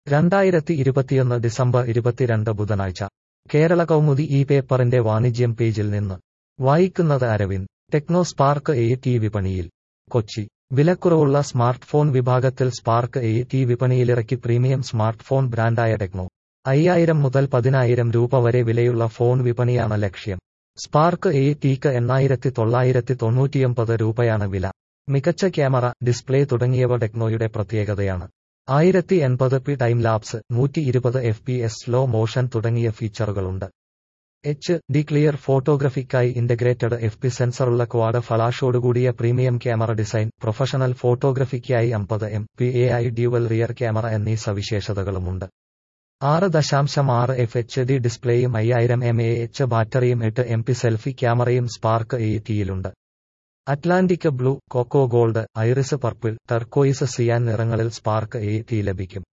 രണ്ടായിരത്തി ഇരുപത്തിയൊന്ന് ഡിസംബർ ഇരുപത്തിരണ്ട് ബുധനാഴ്ച കേരള കൗമുദി ഈ പേപ്പറിന്റെ വാണിജ്യം പേജിൽ നിന്ന് വായിക്കുന്നത് Aravind Tecno spark A T വിപണിയിൽ കൊച്ചി വിലക്കുറവുള്ള സ്മാർട്ട് ഫോൺ വിഭാഗത്തിൽ സ്പാർക്ക് എ ടി വിപണിയിലിറക്കി പ്രീമിയം സ്മാർട്ട് ഫോൺ ബ്രാൻഡായ ടെക്നോ അയ്യായിരം മുതൽ പതിനായിരം രൂപ വരെ വിലയുള്ള ഫോൺ വിപണിയാണ് ലക്ഷ്യം സ്പാർക്ക് എ ടിക്ക് എണ്ണായിരത്തി തൊള്ളായിരത്തി തൊണ്ണൂറ്റിയൊമ്പത് രൂപയാണ് വില മികച്ച ക്യാമറ ഡിസ്പ്ലേ തുടങ്ങിയവ ടെക്നോയുടെ പ്രത്യേകതയാണ് ആയിരത്തി എൺപത് പി ടൈം ലാപ്സ് നൂറ്റി ഇരുപത് F P S slow motion തുടങ്ങിയ ഫീച്ചറുകളുണ്ട് എച്ച് ഡി ക്ലിയർ ഫോട്ടോഗ്രഫിക്കായി ഇന്റഗ്രേറ്റഡ് എഫ് പി സെൻസറുള്ള ക്വാഡ് ഫ്ലാഷോടുകൂടിയ പ്രീമിയം ക്യാമറ ഡിസൈൻ പ്രൊഫഷണൽ ഫോട്ടോഗ്രഫിക്കായി അമ്പത് M P A I dual rear camera എന്നീ സവിശേഷതകളുമുണ്ട് ആറ് ദശാംശം ആറ് എഫ് എച്ച് ഡി ഡിസ്പ്ലേയും അയ്യായിരം എം എ എച്ച് ബാറ്ററിയും എട്ട് എം പി സെൽഫി ക്യാമറയും സ്പാർക്ക് എ ടിയിലുണ്ട് Atlantic blue cocoa gold iris purple turquoise cyan നിറങ്ങളിൽ സ്പാർക്ക് എ ടി ലഭിക്കും